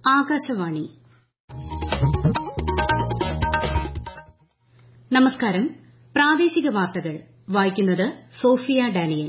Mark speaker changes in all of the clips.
Speaker 1: ആകാശവാണി നമസ്കാരം പ്രാദേശിക വാർത്തകൾ വായിക്കുന്നത് സോഫിയ ഡാനിയേൽ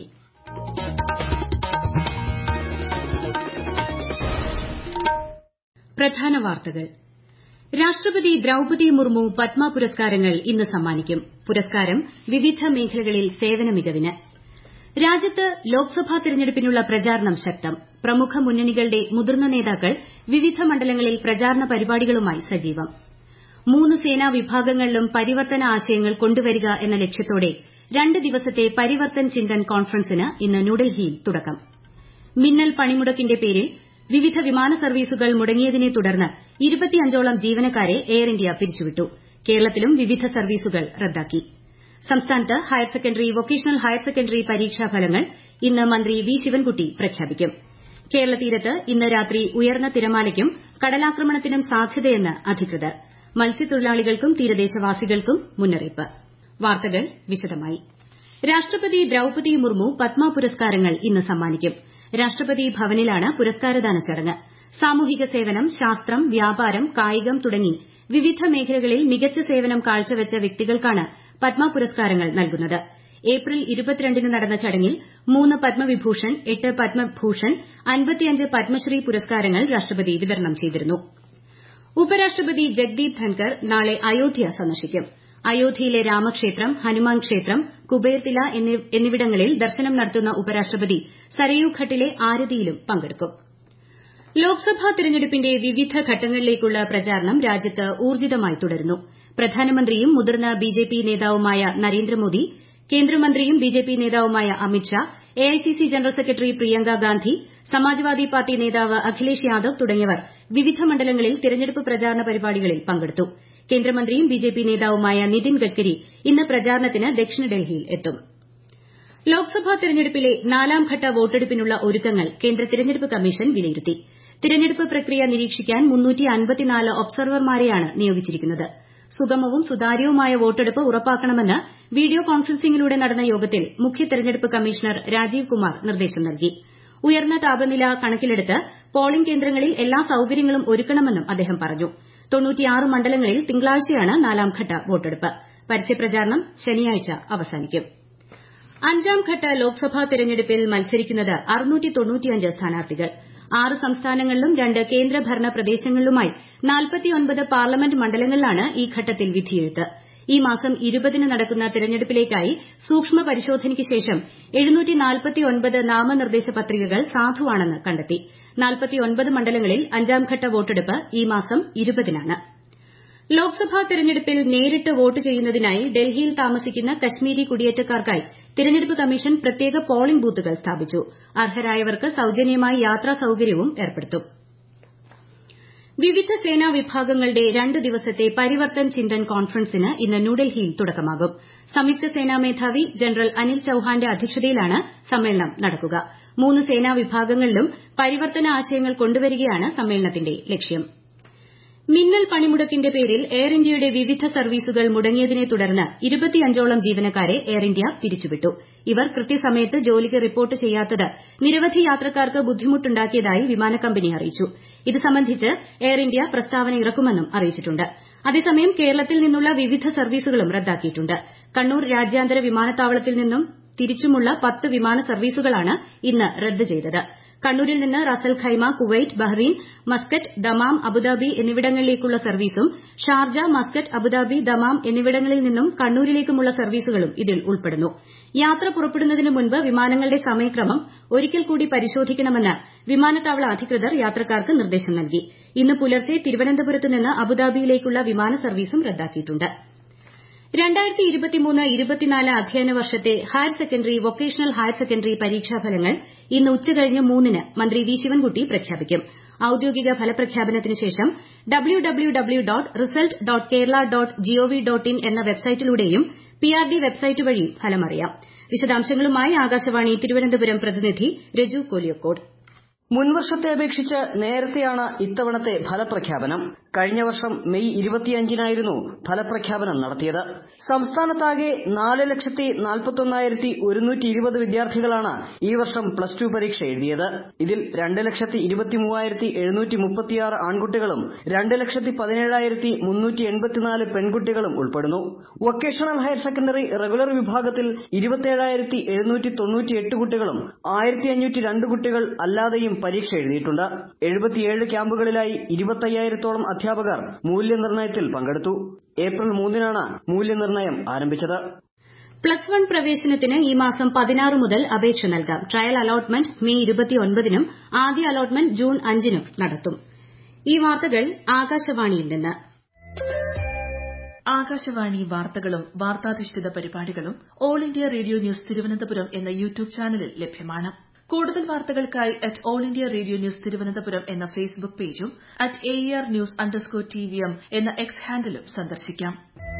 Speaker 1: പ്രധാന വാർത്തകൾ രാഷ്ട്രപതി ദ്രൌപദി മുർമു പത്മ പുരസ്കാരങ്ങൾ ഇന്ന് സമ്മാനിക്കും പുരസ്കാരം വിവിധ മേഖലകളിൽ സേവന മികവിന് രാജ്യത്ത് ലോക്സഭാ തെരഞ്ഞെടുപ്പിനുള്ള പ്രചാരണം ശക്തം പ്രമുഖ മുന്നണികളുടെ മുതിർന്ന നേതാക്കൾ വിവിധ മണ്ഡലങ്ങളിൽ പ്രചാരണ പരിപാടികളുമായി സജീവം മൂന്ന് സേനാ വിഭാഗങ്ങളിലും പരിവർത്തന ആശയങ്ങൾ കൊണ്ടുവരിക എന്ന ലക്ഷ്യത്തോടെ രണ്ട് ദിവസത്തെ പരിവർത്തൻ ചിന്തൻ കോൺഫറൻസിന് ഇന്ന് ന്യൂഡൽഹിയിൽ തുടക്കം മിന്നൽ പണിമുടക്കിന്റെ പേരിൽ വിവിധ വിമാന സർവീസുകൾ മുടങ്ങിയതിനെ തുടർന്ന് ഇരുപത്തിയഞ്ചോളം ജീവനക്കാരെ എയർ ഇന്ത്യ പിരിച്ചുവിട്ടു കേരളത്തിലും വിവിധ സർവീസുകൾ റദ്ദാക്കി സംസ്ഥാനത്ത് higher secondary vocational higher secondary പരീക്ഷാ ഫലങ്ങൾ ഇന്ന് മന്ത്രി വി ശിവൻകുട്ടി പ്രഖ്യാപിക്കും കേരള തീരത്ത് ഇന്ന് രാത്രി ഉയർന്ന തിരമാലയ്ക്കും കടലാക്രമണത്തിനും സാധ്യതയെന്ന് അധികൃതർ മത്സ്യത്തൊഴിലാളികൾക്കും തീരദേശവാസികൾക്കും മുന്നറിയിപ്പ് വാർത്തകൾ വിശദമായി രാഷ്ട്രപതി ദ്രൌപദി മുർമു പത്മ പുരസ്കാരങ്ങൾ ഇന്ന് സമ്മാനിക്കും രാഷ്ട്രപതി ഭവനിലാണ് പുരസ്കാരദാന ചടങ്ങ് സാമൂഹിക സേവനം ശാസ്ത്രം വ്യാപാരം കായികം തുടങ്ങി വിവിധ മേഖലകളിൽ മികച്ച സേവനം കാഴ്ചവച്ച വ്യക്തികൾക്കാണ് പത്മ പുരസ്കാരങ്ങൾ നൽകുന്നത് ഏപ്രിൽ ന് നടന്ന ചടങ്ങിൽ മൂന്ന് പത്മവിഭൂഷൺ എട്ട് പത്മഭൂഷൺ അൻപത്തിയഞ്ച് പത്മശ്രീ പുരസ്കാരങ്ങൾ രാഷ്ട്രപതി വിതരണം ചെയ്തിരുന്നു ഉപരാഷ്ട്രപതി ജഗ്ദീപ് ധൻകർ നാളെ അയോധ്യ സന്ദർശിക്കും അയോധ്യയിലെ രാമക്ഷേത്രം ഹനുമാൻ ക്ഷേത്രം കുബേർതില എന്നിവിടങ്ങളിൽ ദർശനം നടത്തുന്ന ഉപരാഷ്ട്രപതി സരയൂ ഘട്ടിലെ ആരതിയിലും പങ്കെടുക്കും ലോക്സഭാ തെരഞ്ഞെടുപ്പിന്റെ വിവിധ ഘട്ടങ്ങളിലേക്കുള്ള പ്രചാരണം രാജ്യത്ത് ഊർജ്ജിതമായി തുടരുന്നു പ്രധാനമന്ത്രിയും മുതിർന്ന ബിജെപി നേതാവുമായ നരേന്ദ്രമോദി കേന്ദ്രമന്ത്രിയും ബിജെപി നേതാവുമായ Amit Shah AICC general secretary Priyanka Gandhi Samajwadi party നേതാവ് അഖിലേഷ് യാദവ് തുടങ്ങിയവർ വിവിധ മണ്ഡലങ്ങളിൽ തെരഞ്ഞെടുപ്പ് പ്രചാരണ പരിപാടികളിൽ പങ്കെടുത്തു കേന്ദ്രമന്ത്രിയും ബിജെപി നേതാവുമായ നിതിൻ ഗഡ്കരി ഇന്ന് പ്രചാരണത്തിന് ദക്ഷിണ ഡൽഹിയിൽ എത്തും ലോക്സഭാ തെരഞ്ഞെടുപ്പിലെ നാലാംഘട്ട വോട്ടെടുപ്പിനുള്ള ഒരുക്കങ്ങൾ കേന്ദ്ര തെരഞ്ഞെടുപ്പ് കമ്മീഷൻ വിലയിരുത്തി തെരഞ്ഞെടുപ്പ് പ്രക്രിയ നിരീക്ഷിക്കാൻ ഒബ്സർവർമാരെയാണ് നിയോഗിച്ചിരിക്കുന്നത് സുഗമവും സുതാര്യവുമായ വോട്ടെടുപ്പ് ഉറപ്പാക്കണമെന്ന് വീഡിയോ കോൺഫറൻസിംഗിലൂടെ നടന്ന യോഗത്തിൽ മുഖ്യ തെരഞ്ഞെടുപ്പ് കമ്മീഷണർ രാജീവ് കുമാർ നിർദ്ദേശം നൽകി ഉയർന്ന താപനില കണക്കിലെടുത്ത് പോളിംഗ് കേന്ദ്രങ്ങളിൽ എല്ലാ സൌകര്യങ്ങളും ഒരുക്കണമെന്നും അദ്ദേഹം പറഞ്ഞു മണ്ഡലങ്ങളിൽ തിങ്കളാഴ്ചയാണ് നാലാംഘട്ട വോട്ടെടുപ്പ് പരസ്യപ്രചാരണം ശനിയാഴ്ച അവസാനിക്കും അഞ്ചാംഘട്ട ലോക്സഭാ തെരഞ്ഞെടുപ്പിൽ മത്സരിക്കുന്നത് സ്ഥാനാർത്ഥികൾ ആറ് സംസ്ഥാനങ്ങളിലും രണ്ട് കേന്ദ്രഭരണ പ്രദേശങ്ങളിലുമായി പാർലമെന്റ് മണ്ഡലങ്ങളിലാണ് ഈ ഘട്ടത്തിൽ വിധിയെഴുത്ത് ഈ മാസം ന് നടക്കുന്ന തെരഞ്ഞെടുപ്പിലേക്കായി സൂക്ഷ്മ പരിശോധനയ്ക്ക് ശേഷം നാമനിർദ്ദേശ പത്രികകൾ സാധുവാണെന്ന് കണ്ടെത്തി മണ്ഡലങ്ങളിൽ അഞ്ചാംഘട്ട വോട്ടെടുപ്പ് ഈ മാസം നാണ് ലോക്സഭാ തെരഞ്ഞെടുപ്പിൽ നേരിട്ട് വോട്ട് ചെയ്യുന്നതിനായി ഡൽഹിയിൽ താമസിക്കുന്ന കശ്മീരി കുടിയേറ്റക്കാർക്കായി തെരഞ്ഞെടുപ്പ് കമ്മീഷൻ പ്രത്യേക പോളിംഗ് ബൂത്തുകൾ സ്ഥാപിച്ചു അർഹരായവർക്ക് സൌജന്യമായി യാത്രാ സൌകര്യവും ഏർപ്പെടുത്തും വിവിധ സേനാ വിഭാഗങ്ങളുടെ രണ്ട് ദിവസത്തെ പരിവർത്തൻ ചിന്തൻ കോൺഫറൻസിന് ഇന്ന് ന്യൂഡൽഹിയിൽ തുടക്കമാകും സംയുക്ത സേനാ മേധാവി ജനറൽ അനിൽ ചൌഹാന്റെ അധ്യക്ഷതയിലാണ് സമ്മേളനം നടക്കുക മൂന്ന് സേനാ വിഭാഗങ്ങളിലും പരിവർത്തന ആശയങ്ങൾ കൊണ്ടുവരികയാണ് സമ്മേളനത്തിന്റെ ലക്ഷ്യം മിന്നൽ പണിമുടക്കിന്റെ പേരിൽ എയർ ഇന്ത്യയുടെ വിവിധ സർവീസുകൾ മുടങ്ങിയതിനെ തുടർന്ന് ഇരുപത്തിയഞ്ചോളം ജീവനക്കാരെ എയർ ഇന്ത്യ പിരിച്ചുവിട്ടു ഇവർ കൃത്യസമയത്ത് ജോലിക്ക് റിപ്പോർട്ട് ചെയ്യാത്തത് നിരവധി യാത്രക്കാർക്ക് ബുദ്ധിമുട്ടുണ്ടാക്കിയതായി വിമാനക്കമ്പനി അറിയിച്ചു ഇത് സംബന്ധിച്ച് എയർ ഇന്ത്യ പ്രസ്താവന ഇറക്കുമെന്നും അറിയിച്ചിട്ടുണ്ട് അതേസമയം കേരളത്തിൽ നിന്നുള്ള വിവിധ സർവീസുകളും റദ്ദാക്കിയിട്ടുണ്ട് കണ്ണൂർ രാജ്യാന്തര വിമാനത്താവളത്തിൽ നിന്നും തിരിച്ചുമുള്ള പത്ത് വിമാന സർവീസുകളാണ് ഇന്ന് റദ്ദ് ചെയ്തത് കണ്ണൂരിൽ നിന്ന് Ras al Khaimah Kuwait Bahrain Muscat Dammam Abu Dhabi എന്നിവിടങ്ങളിലേക്കുള്ള സർവീസും ഷാർജ മസ്കറ്റ് അബുദാബി ദമാം എന്നിവിടങ്ങളിൽ നിന്നും കണ്ണൂരിലേക്കുമുള്ള സർവീസുകളും ഇതിൽ ഉൾപ്പെടുന്നു യാത്ര പുറപ്പെടുന്നതിന് മുൻപ് വിമാനങ്ങളുടെ സമയക്രമം ഒരിക്കൽ കൂടി പരിശോധിക്കണമെന്ന് വിമാനത്താവള അധികൃതർ യാത്രക്കാർക്ക് നിർദ്ദേശം നൽകി ഇന്ന് പുലർച്ചെ തിരുവനന്തപുരത്ത് നിന്ന് അബുദാബിയിലേക്കുള്ള വിമാന സർവീസും റദ്ദാക്കിയിട്ടുണ്ട് അധ്യയന വർഷത്തെ higher secondary vocational higher secondary പരീക്ഷാഫലങ്ങൾ ഇന്ന് ഉച്ചകഴിഞ്ഞ് മൂന്നിന് മന്ത്രി വി ശിവൻകുട്ടി പ്രഖ്യാപിക്കും ഔദ്യോഗിക ഫലപ്രഖ്യാപനത്തിന് ശേഷം W W W dot result dot Kerala dot G O V dot in എന്ന വെബ്സൈറ്റിലൂടെയും പിആർഡി വെബ്സൈറ്റ് വഴിയും ഫലമറിയാം വിശദാംശങ്ങളുമായി ആകാശവാണി തിരുവനന്തപുരം പ്രതിനിധി രജു കോലിയക്കോട്
Speaker 2: മുൻവർഷത്തെ അപേക്ഷിച്ച് നേരത്തെയാണ് ഇത്തവണത്തെ ഫലപ്രഖ്യാപനം കഴിഞ്ഞ വർഷം മെയ് ഇരുപത്തിയഞ്ചിനായിരുന്നു ഫലപ്രഖ്യാപനം നടത്തിയത് സംസ്ഥാനത്താകെ നാല് ലക്ഷത്തി നാൽപ്പത്തൊന്നായിരത്തി ഒരുന്നൂറ്റി ഇരുപത് വിദ്യാർത്ഥികളാണ് ഈ വർഷം പ്ലസ് ടു പരീക്ഷ എഴുതിയത് ഇതിൽ രണ്ട് ലക്ഷത്തി ഇരുപത്തി മൂവായിരത്തി എഴുന്നൂറ്റി മുപ്പത്തിയാറ് ആൺകുട്ടികളും രണ്ട് ലക്ഷത്തി പതിനേഴായിരത്തി മുന്നൂറ്റി എൺപത്തിനാല് പെൺകുട്ടികളും ഉൾപ്പെടുന്നു വൊക്കേഷണൽ ഹയർ സെക്കൻഡറി റെഗുലർ വിഭാഗത്തിൽ ഇരുപത്തിയേഴായിരത്തി എഴുന്നൂറ്റി തൊണ്ണൂറ്റി എട്ട് കുട്ടികളും ആയിരത്തി അഞ്ഞൂറ്റി രണ്ട് കുട്ടികൾ അല്ലാതെയും പരീക്ഷ എഴുതിയിട്ടുണ്ട് എഴുപത്തിയേഴ് ക്യാമ്പുകളിലായി ഇരുപത്തയ്യായിരത്തോളം അധ്യാപകർ മൂല്യനിർണ്ണയത്തിൽ പങ്കെടുത്തു ഏപ്രിൽ മൂന്നിനാണ് മൂല്യനിർണ്ണയം ആരംഭിച്ചത്
Speaker 1: പ്ലസ് വൺ പ്രവേശനത്തിന് ഈ മാസം പതിനാറ് മുതൽ അപേക്ഷ നൽകാം ട്രയൽ അലോട്ട്മെന്റ് മെയ് ഇരുപത്തിയൊൻപതിനും ആദ്യ അലോട്ട്മെന്റ് ജൂൺ അഞ്ചിനും നടത്തും ഈ വാർത്തകൾ ആകാശവാണിയിൽ നിന്ന്
Speaker 3: ആകാശവാണി വാർത്തകളും വാർത്താധിഷ്ഠിത പരിപാടികളും all India radio news Thiruvananthapuram എന്ന യൂട്യൂബ് ചാനലിൽ ലഭ്യമാണ് കൂടുതൽ വാർത്തകൾക്കായി at all India radio news Thiruvananthapuram എന്ന ഫേസ്ബുക്ക് പേജും at A R news underscore T V M എന്ന എക്സ് ഹാൻഡിലും സന്ദർശിക്കാം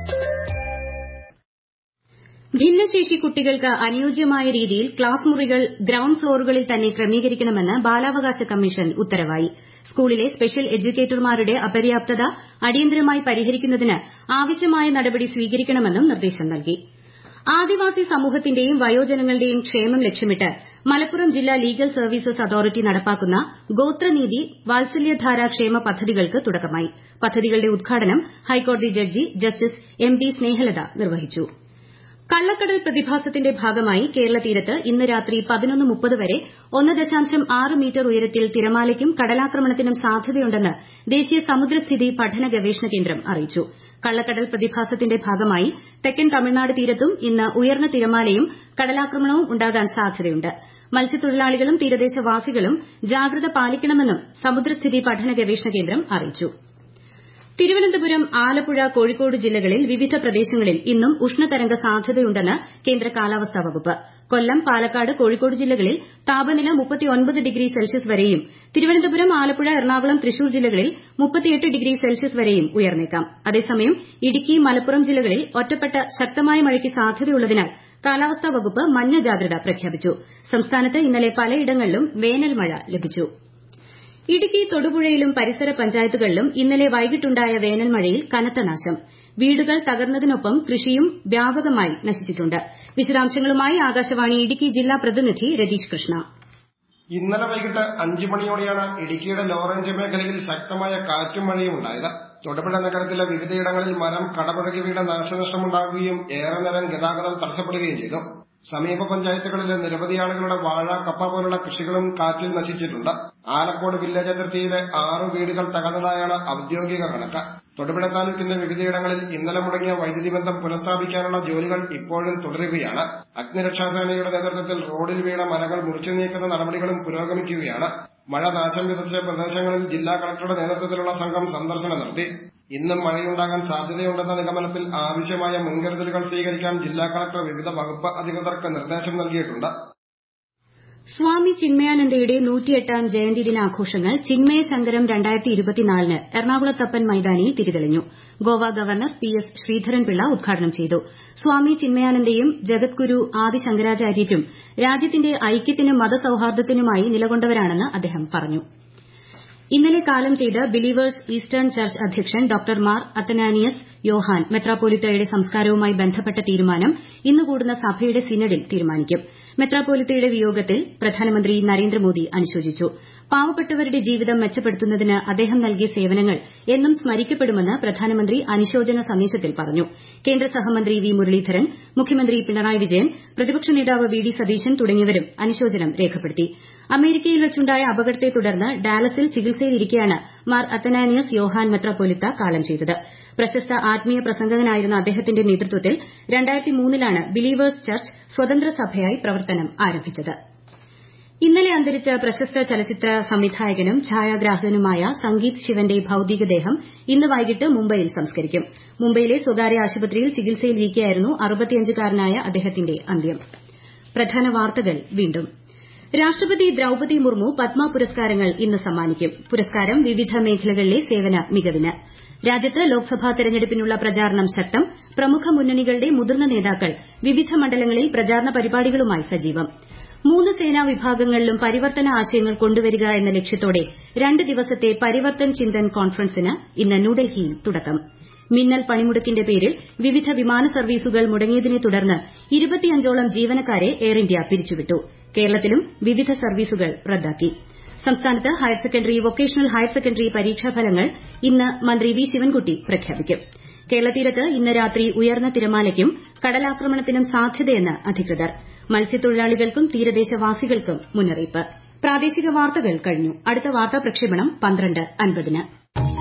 Speaker 1: ഭിന്നശേഷി കുട്ടികൾക്ക് അനുയോജ്യമായ രീതിയിൽ ക്ലാസ് മുറികൾ ഗ്രൌണ്ട് ഫ്ളോറുകളിൽ തന്നെ ക്രമീകരിക്കണമെന്ന് ബാലാവകാശ കമ്മീഷൻ ഉത്തരവായി സ്കൂളിലെ സ്പെഷ്യൽ എഡ്യൂക്കേറ്റർമാരുടെ അപര്യാപ്തത അടിയന്തരമായി പരിഹരിക്കുന്നതിന് ആവശ്യമായ നടപടി സ്വീകരിക്കണമെന്നും നിർദ്ദേശം നൽകി ആദിവാസി സമൂഹത്തിന്റെയും വയോജനങ്ങളുടെയും ക്ഷേമം ലക്ഷ്യമിട്ട് മലപ്പുറം ജില്ലാ ലീഗൽ സർവീസസ് അതോറിറ്റി നടപ്പാക്കുന്ന ഗോത്രനീതി വാത്സല്യധാര ക്ഷേമ പദ്ധതികൾക്ക് തുടക്കമായി പദ്ധതികളുടെ ഉദ്ഘാടനം ഹൈക്കോടതി judge justice M P Snehalatha നിർവഹിച്ചു കള്ളക്കടൽ പ്രതിഭാസത്തിന്റെ ഭാഗമായി കേരള തീരത്ത് ഇന്ന് രാത്രി പതിനൊന്ന് മുപ്പത് വരെ ഒന്ന് ദശാംശം ആറ് മീറ്റർ ഉയരത്തിൽ തിരമാലയ്ക്കും കടലാക്രമണത്തിനും സാധ്യതയുണ്ടെന്ന് ദേശീയ സമുദ്രസ്ഥിതി പഠന ഗവേഷണ കേന്ദ്രം അറിയിച്ചു കള്ളക്കടൽ പ്രതിഭാസത്തിന്റെ ഭാഗമായി തെക്കൻ തമിഴ്നാട് തീരത്തും ഇന്ന് ഉയർന്ന തിരമാലയും കടലാക്രമണവും ഉണ്ടാകാൻ സാധ്യതയുണ്ട് മത്സ്യത്തൊഴിലാളികളും തീരദേശവാസികളും ജാഗ്രത പാലിക്കണമെന്നും സമുദ്രസ്ഥിതി പഠന ഗവേഷണ കേന്ദ്രം അറിയിച്ചു തിരുവനന്തപുരം ആലപ്പുഴ കോഴിക്കോട് ജില്ലകളിൽ വിവിധ പ്രദേശങ്ങളിൽ ഇന്നും ഉഷ്ണതരംഗ സാധ്യതയുണ്ടെന്ന് കേന്ദ്ര കാലാവസ്ഥാ വകുപ്പ് കൊല്ലം പാലക്കാട് കോഴിക്കോട് ജില്ലകളിൽ താപനില ഡിഗ്രി സെൽഷ്യസ് വരെയും തിരുവനന്തപുരം ആലപ്പുഴ എറണാകുളം തൃശൂർ ജില്ലകളിൽ ഡിഗ്രി സെൽഷ്യസ് വരെയും ഉയർന്നേക്കാം അതേസമയം ഇടുക്കി മലപ്പുറം ജില്ലകളിൽ ഒറ്റപ്പെട്ട ശക്തമായ മഴയ്ക്ക് സാധ്യതയുള്ളതിനാൽ കാലാവസ്ഥാ വകുപ്പ് മഞ്ഞ ജാഗ്രത പ്രഖ്യാപിച്ചു സംസ്ഥാനത്ത് ഇന്നലെ പലയിടങ്ങളിലും വേനൽ മഴ ലഭിച്ചു ഇടുക്കി തൊടുപുഴയിലും പരിസര പഞ്ചായത്തുകളിലും ഇന്നലെ വൈകിട്ടുണ്ടായ വേനൽ മഴയിൽ കനത്ത നാശം വീടുകൾ തകർന്നതിനൊപ്പം കൃഷിയും വ്യാപകമായി നശിച്ചിട്ടുണ്ട് വിശദാംശങ്ങളുമായി ആകാശവാണി ഇടുക്കി ജില്ലാ പ്രതിനിധി രതീഷ് കൃഷ്ണ
Speaker 4: ഇന്നലെ വൈകിട്ട് അഞ്ചു മണിയോടെയാണ് ഇടുക്കിയുടെ ലോറേഞ്ച് മേഖലയിൽ ശക്തമായ കാറ്റും മഴയും ഉണ്ടായത് തൊടുപുഴ നഗരത്തിലെ വിവിധയിടങ്ങളിൽ മരം കടപുഴകി വീണ് നാശനഷ്ടമുണ്ടാകുകയും ഏറെ നേരം ഗതാഗതം തടസ്സപ്പെടുകയും ചെയ്തു സമീപ പഞ്ചായത്തുകളിലെ നിരവധി ആളുകളുടെ വാഴ കപ്പ പോലുള്ള കൃഷികളും കാറ്റിൽ നശിച്ചിട്ടുണ്ട് ആലക്കോട് വില്ലേജ് അതിർത്തിയിലെ ആറ് വീടുകൾ തകർന്നതായാണ് ഔദ്യോഗിക കണക്ക് തൊടുപുഴ താലൂക്കിന്റെ വിവിധയിടങ്ങളിൽ ഇന്നലെ മുടങ്ങിയ വൈദ്യുതി ബന്ധം പുനഃസ്ഥാപിക്കാനുള്ള ജോലികൾ ഇപ്പോഴും തുടരുകയാണ് അഗ്നിരക്ഷാസേനയുടെ നേതൃത്വത്തിൽ റോഡിൽ വീണ മരങ്ങൾ മുറിച്ചു നീക്കുന്ന നടപടികളും പുരോഗമിക്കുകയാണ് മഴ നാശം വിതച്ച പ്രദേശങ്ങളിൽ ജില്ലാ കളക്ടറുടെ നേതൃത്വത്തിലുള്ള സംഘം സന്ദർശനം നടത്തി ഇന്നും മഴയുണ്ടാകാൻ സാധ്യതയുണ്ടെന്ന നിഗമനത്തിൽ ആവശ്യമായ മുൻകരുതലുകൾ സ്വീകരിക്കാൻ ജില്ലാ കളക്ടർ വിവിധ വകുപ്പ് അധികൃതർക്ക് നിർദ്ദേശം നൽകിയിട്ടുണ്ട്
Speaker 1: സ്വാമി ചിന്മയാനന്ദയുടെ നൂറ്റിയെട്ടാം ജയന്തി ദിനാഘോഷങ്ങൾ ചിന്മയ ശങ്കരം ന് എറണാകുളത്തപ്പൻ മൈതാനിയിൽ തിരിതെളിഞ്ഞു Goa governor P S Sreedharan Pillai ഉദ്ഘാടനം ചെയ്തു സ്വാമി ചിന്മയാനന്ദയും ജഗദ്ഗുരു ആദി ശങ്കരാചാര്യരും രാജ്യത്തിന്റെ ഐക്യത്തിനും മതസൌഹാർദ്ദത്തിനുമായി നിലകൊണ്ടവരാണെന്ന് അദ്ദേഹം പറഞ്ഞു ഇന്നലെ കാലം ചെയ്ത ബിലീവേഴ്സ് ഈസ്റ്റേൺ ചർച്ച് അധ്യക്ഷൻ ഡോക്ടർ മാർ അത്തനാനിയസ് യോഹാൻ മെത്രാപ്പോലിത്തയുടെ സംസ്കാരവുമായി ബന്ധപ്പെട്ട തീരുമാനം ഇന്ന് കൂടുന്ന സഭയുടെ സിനഡിൽ തീരുമാനിക്കും മെത്രാപ്പോലിത്തയുടെ വിയോഗത്തിൽ പ്രധാനമന്ത്രി നരേന്ദ്രമോദി അനുശോചിച്ചു പാവപ്പെട്ടവരുടെ ജീവിതം മെച്ചപ്പെടുത്തുന്നതിന് അദ്ദേഹം നൽകിയ സേവനങ്ങൾ എന്നും സ്മരിക്കപ്പെടുമെന്ന് പ്രധാനമന്ത്രി അനുശോചന സന്ദേശത്തിൽ പറഞ്ഞു കേന്ദ്ര സഹമന്ത്രി വി മുരളീധരൻ മുഖ്യമന്ത്രി പിണറായി വിജയൻ പ്രതിപക്ഷ നേതാവ് വി ഡി സതീശൻ തുടങ്ങിയവരും അനുശോചനം രേഖപ്പെടുത്തി അമേരിക്കയിൽ വെച്ചുണ്ടായ അപകടത്തെ തുടർന്ന് ഡാലസിൽ ചികിത്സയിലിരിക്കെയാണ് മാർ അത്തനാനിയസ് യോഹാൻ മെത്രാപ്പൊലിത്ത കാലം ചെയ്തത് പ്രശസ്ത ആത്മീയ പ്രസംഗകനായിരുന്ന അദ്ദേഹത്തിന്റെ നേതൃത്വത്തിൽ ലാണ് ബിലീവേഴ്സ് ചർച്ച് സ്വതന്ത്ര സഭയായി പ്രവർത്തനം ആരംഭിച്ചത് ഇന്നലെ അന്തരിച്ച പ്രശസ്ത ചലച്ചിത്ര സംവിധായകനും ഛായാഗ്രാഹകനുമായ സംഗീത് ശിവന്റെ ഭൌതികദേഹം ഇന്ന് വൈകിട്ട് മുംബൈയിൽ സംസ്കരിക്കും മുംബൈയിലെ സ്വകാര്യ ആശുപത്രിയിൽ ചികിത്സയിലിരിക്കെയായിരുന്നു അറുപത്തിയഞ്ചുകാരനായ അദ്ദേഹത്തിന്റെ അന്ത്യം പ്രധാന വാർത്തകൾ വീണ്ടും രാഷ്ട്രപതി ദ്രൌപതി മുർമു പത്മ പുരസ്കാരങ്ങൾ ഇന്ന് സമ്മാനിക്കും പുരസ്കാരം വിവിധ മേഖലകളിലെ സേവന മികവിന് രാജ്യത്ത് ലോക്സഭാ തെരഞ്ഞെടുപ്പിനുള്ള പ്രചാരണം ശക്തം പ്രമുഖ മുന്നണികളുടെ മുതിർന്ന നേതാക്കൾ വിവിധ മണ്ഡലങ്ങളിൽ പ്രചാരണ പരിപാടികളുമായി സജീവം മൂന്ന് സേനാ വിഭാഗങ്ങളിലും പരിവർത്തന ആശയങ്ങൾ കൊണ്ടുവരിക എന്ന ലക്ഷ്യത്തോടെ രണ്ട് ദിവസത്തെ പരിവർത്തൻ ചിന്തൻ കോൺഫറൻസിന് ഇന്ന് ന്യൂഡൽഹിയിൽ തുടക്കം മിന്നൽ പണിമുടക്കിന്റെ പേരിൽ വിവിധ വിമാന സർവീസുകൾ മുടങ്ങിയതിനെ തുടർന്ന് ഇരുപത്തിയഞ്ചോളം ജീവനക്കാരെ എയർ ഇന്ത്യ പിരിച്ചുവിട്ടു കേരളത്തിലും വിവിധ സർവീസുകൾ റദ്ദാക്കി സംസ്ഥാനത്ത് higher secondary vocational higher secondary പരീക്ഷാഫലങ്ങൾ ഇന്ന് മന്ത്രി വി ശിവൻകുട്ടി പ്രഖ്യാപിക്കും കേരള തീരത്ത് ഇന്ന് രാത്രി ഉയർന്ന തിരമാലയ്ക്കും കടലാക്രമണത്തിനും സാധ്യതയെന്ന് അധികൃതർ മത്സ്യത്തൊഴിലാളികൾക്കും തീരദേശവാസികൾക്കും മുന്നറിയിപ്പ് പ്രാദേശിക വാർത്തകൾ കഴിഞ്ഞു അടുത്ത വാർത്താ പ്രക്ഷേപണം പന്ത്രണ്ട് അൻപതിന്